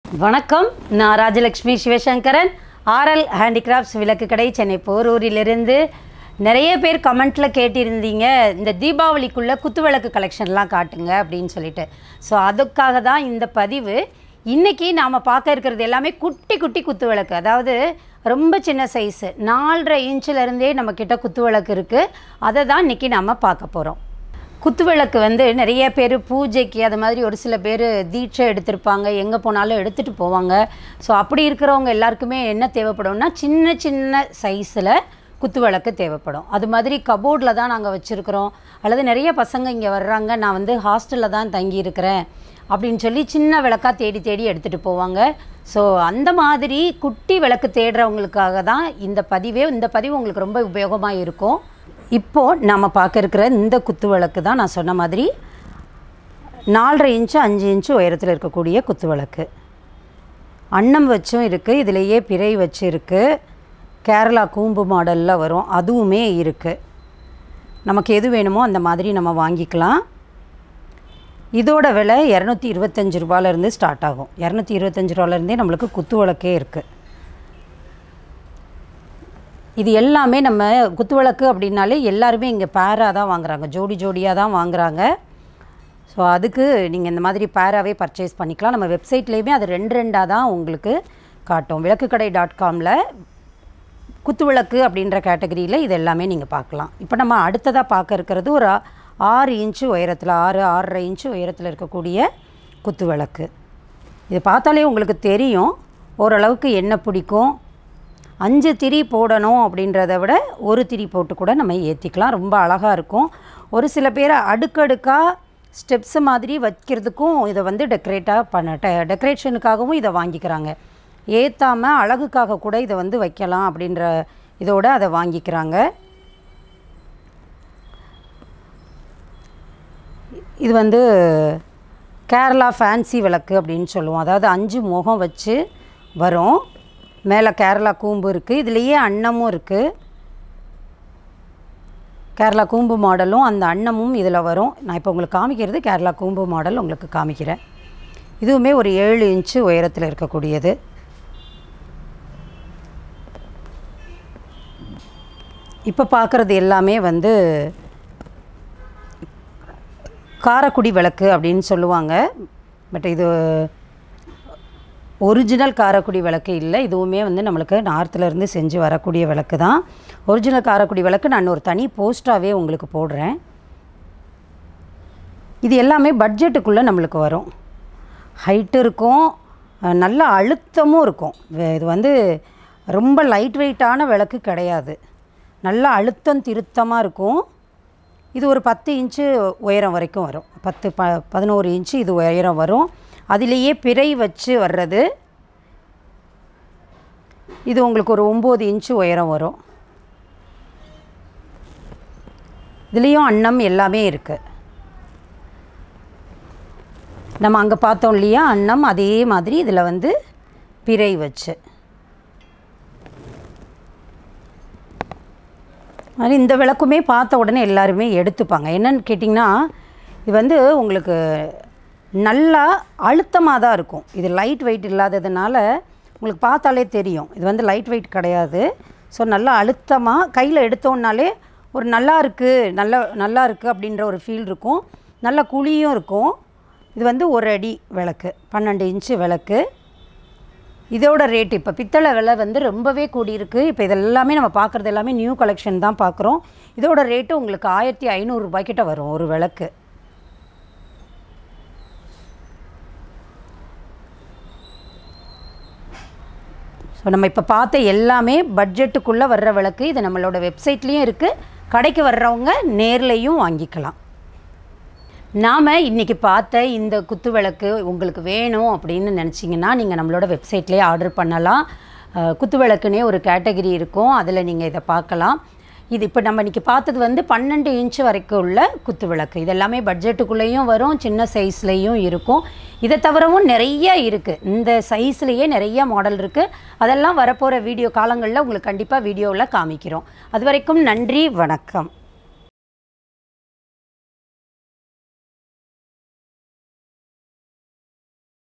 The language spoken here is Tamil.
வணக்கம் நான் ராஜலக்ஷ்மி சிவசங்கரன் ஆர்எல் ஹேண்டிகிராஃப்ட்ஸ் விளக்கு கடை சென்னை போரூரிலிருந்து நிறைய பேர் கமெண்ட்டில் கேட்டிருந்தீங்க இந்த தீபாவளிக்குள்ளே குத்துவிளக்கு கலெக்ஷன்லாம் காட்டுங்க அப்படின்னு சொல்லிட்டு ஸோ அதுக்காக தான் இந்த பதிவு இன்றைக்கி நாம் பார்க்க இருக்கிறது எல்லாமே குட்டி குட்டி குத்துவிளக்கு அதாவது ரொம்ப சின்ன சைஸு நாலரை இன்ச்சிலேருந்தே நம்மக்கிட்ட குத்துவிளக்கு இருக்குது அதை தான் இன்றைக்கி நாம் பார்க்க போகிறோம் குத்துவிளக்கு வந்து நிறைய பேர் பூஜைக்கு அது மாதிரி ஒரு சில பேர் தீட்சை எடுத்திருப்பாங்க எங்கே போனாலும் எடுத்துகிட்டு போவாங்க ஸோ அப்படி இருக்கிறவங்க எல்லாருக்குமே என்ன தேவைப்படும்னா சின்ன சின்ன சைஸில் குத்துவிளக்கு தேவைப்படும் அது மாதிரி கபோர்டில் தான் நாங்கள் வச்சுருக்குறோம் அல்லது நிறைய பசங்க இங்கே வர்றாங்க நான் வந்து ஹாஸ்டலில் தான் தங்கியிருக்கிறேன் அப்படின்னு சொல்லி சின்ன விளக்காக தேடி தேடி எடுத்துகிட்டு போவாங்க ஸோ அந்த மாதிரி குட்டி விளக்கு தேடுறவங்களுக்காக தான் இந்த பதிவே இந்த பதிவு உங்களுக்கு ரொம்ப உபயோகமாக இருக்கும் இப்போது நம்ம பார்க்க இருக்கிற இந்த குத்து விளக்கு தான் நான் சொன்ன மாதிரி நாலரை இன்ச்சு அஞ்சு இன்ச்சு உயரத்தில் இருக்கக்கூடிய குத்து விளக்கு அன்னம் வச்சும் இருக்குது இதிலேயே பிறை வச்சு இருக்குது கேரளா கூம்பு மாடலில் வரும் அதுவுமே இருக்குது நமக்கு எது வேணுமோ அந்த மாதிரி நம்ம வாங்கிக்கலாம் இதோட விலை இரநூத்தி இருபத்தஞ்சி ரூபாலேருந்து ஸ்டார்ட் ஆகும் இரநூத்தி இருபத்தஞ்சி ரூபாலேருந்தே நம்மளுக்கு குத்து விளக்கே இருக்குது இது எல்லாமே நம்ம குத்துவிளக்கு அப்படின்னாலே எல்லாருமே இங்கே பேராக தான் வாங்குறாங்க ஜோடி ஜோடியாக தான் வாங்குறாங்க ஸோ அதுக்கு நீங்கள் இந்த மாதிரி பேராகவே பர்ச்சேஸ் பண்ணிக்கலாம் நம்ம வெப்சைட்லேயுமே அது ரெண்டு ரெண்டாக தான் உங்களுக்கு காட்டும் விளக்குக்கடை டாட் காமில் குத்துவிளக்கு அப்படின்ற கேட்டகரியில் இது எல்லாமே நீங்கள் பார்க்கலாம் இப்போ நம்ம அடுத்ததாக பார்க்க இருக்கிறது ஒரு ஆ- ஆறு இன்ச்சு உயரத்தில் ஆறு ஆறரை இன்ச்சு உயரத்தில் இருக்கக்கூடிய குத்துவிளக்கு இது பார்த்தாலே உங்களுக்கு தெரியும் ஓரளவுக்கு என்ன பிடிக்கும் அஞ்சு திரி போடணும் அப்படின்றத விட ஒரு திரி போட்டு கூட நம்ம ஏற்றிக்கலாம் ரொம்ப அழகாக இருக்கும் ஒரு சில பேர் அடுக்கடுக்காக ஸ்டெப்ஸ் மாதிரி வைக்கிறதுக்கும் இதை வந்து டெக்கரேட்டாக பண்ண டெக்கரேஷனுக்காகவும் இதை வாங்கிக்கிறாங்க ஏற்றாமல் அழகுக்காக கூட இதை வந்து வைக்கலாம் அப்படின்ற இதோட அதை வாங்கிக்கிறாங்க இது வந்து கேரளா ஃபேன்சி விளக்கு அப்படின்னு சொல்லுவோம் அதாவது அஞ்சு முகம் வச்சு வரும் மேலே கேரளா கூம்பு இருக்குது இதுலேயே அன்னமும் இருக்குது கேரளா கூம்பு மாடலும் அந்த அன்னமும் இதில் வரும் நான் இப்போ உங்களுக்கு காமிக்கிறது கேரளா கூம்பு மாடல் உங்களுக்கு காமிக்கிறேன் இதுவுமே ஒரு ஏழு இன்ச்சு உயரத்தில் இருக்கக்கூடியது இப்போ பார்க்குறது எல்லாமே வந்து காரக்குடி விளக்கு அப்படின்னு சொல்லுவாங்க பட் இது ஒரிஜினல் காரக்குடி விளக்கு இல்லை இதுவுமே வந்து நம்மளுக்கு நார்த்துல இருந்து செஞ்சு வரக்கூடிய விளக்கு தான் ஒரிஜினல் காரக்குடி விளக்கு நான் ஒரு தனி போஸ்ட்டாகவே உங்களுக்கு போடுறேன் இது எல்லாமே பட்ஜெட்டுக்குள்ளே நம்மளுக்கு வரும் ஹைட்டு இருக்கும் அஹ் நல்ல அழுத்தமும் இருக்கும் வே- இது வந்து ரொம்ப லைட் வெயிட்டான விளக்கு கிடையாது நல்ல அழுத்தம் திருத்தமாக இருக்கும் இது ஒரு பத்து இன்ச்சு உயரம் வரைக்கும் வரும் பத்து ப பதினோரு இன்ச்சு இது உயரம் வரும் அதிலேயே பிறை வச்சு வர்றது இது உங்களுக்கு ஒரு ஒம்பது இன்ச்சு உயரம் வரும் இதுலேயும் அன்னம் எல்லாமே இருக்குது நம்ம அங்கே பார்த்தோம் இல்லையா அன்னம் அதே மாதிரி இதில் வந்து பிறை வச்சு அது இந்த விளக்குமே பார்த்த உடனே எல்லாருமே எடுத்துப்பாங்க என்னன்னு கேட்டிங்கன்னா இது வந்து உங்களுக்கு நல்லா அழுத்தமாக தான் இருக்கும் இது லைட் வெயிட் இல்லாததுனால உங்களுக்கு பார்த்தாலே தெரியும் இது வந்து லைட் வெயிட் கிடையாது ஸோ நல்லா அழுத்தமாக கையில் எடுத்தோன்னாலே ஒரு நல்லா இருக்குது நல்ல நல்லா இருக்குது அப்படின்ற ஒரு ஃபீல் இருக்கும் நல்ல குழியும் இருக்கும் இது வந்து ஒரு அடி விளக்கு பன்னெண்டு இன்ச்சு விளக்கு இதோட ரேட் இப்போ பித்தளை விலை வந்து ரொம்பவே கூடியிருக்கு இப்போ இதெல்லாமே நம்ம பார்க்குறது எல்லாமே நியூ கலெக்ஷன் தான் பார்க்குறோம் இதோட ரேட்டு உங்களுக்கு ஆயிரத்தி ஐநூறுரூபாய்க்கிட்ட வரும் ஒரு விளக்கு ஸோ நம்ம இப்போ பார்த்த எல்லாமே பட்ஜெட்டுக்குள்ளே வர்ற விளக்கு இது நம்மளோட வெப்சைட்லேயும் இருக்குது கடைக்கு வர்றவங்க நேர்லேயும் வாங்கிக்கலாம் நாம் இன்றைக்கி பார்த்த இந்த குத்து விளக்கு உங்களுக்கு வேணும் அப்படின்னு நினச்சிங்கன்னா நீங்கள் நம்மளோட வெப்சைட்லேயே ஆர்டர் பண்ணலாம் அஹ், குத்து விளக்குனே ஒரு கேட்டகரி இருக்கும் அதில் நீங்கள் இதை பார்க்கலாம் இது இப்போ நம்ம இன்றைக்கி பார்த்தது வந்து பன்னெண்டு இன்ச் வரைக்கும் உள்ள குத்து விளக்கு இது எல்லாமே பட்ஜெட்டுக்குள்ளேயும் வரும் சின்ன சைஸ்லேயும் இருக்கும் இதை தவிரவும் நிறைய இருக்குது இந்த சைஸ்லேயே நிறைய மாடல் இருக்குது அதெல்லாம் வரப்போகிற வீடியோ காலங்களில் உங்களுக்கு கண்டிப்பாக வீடியோவில் காமிக்கிறோம் அது வரைக்கும் நன்றி வணக்கம்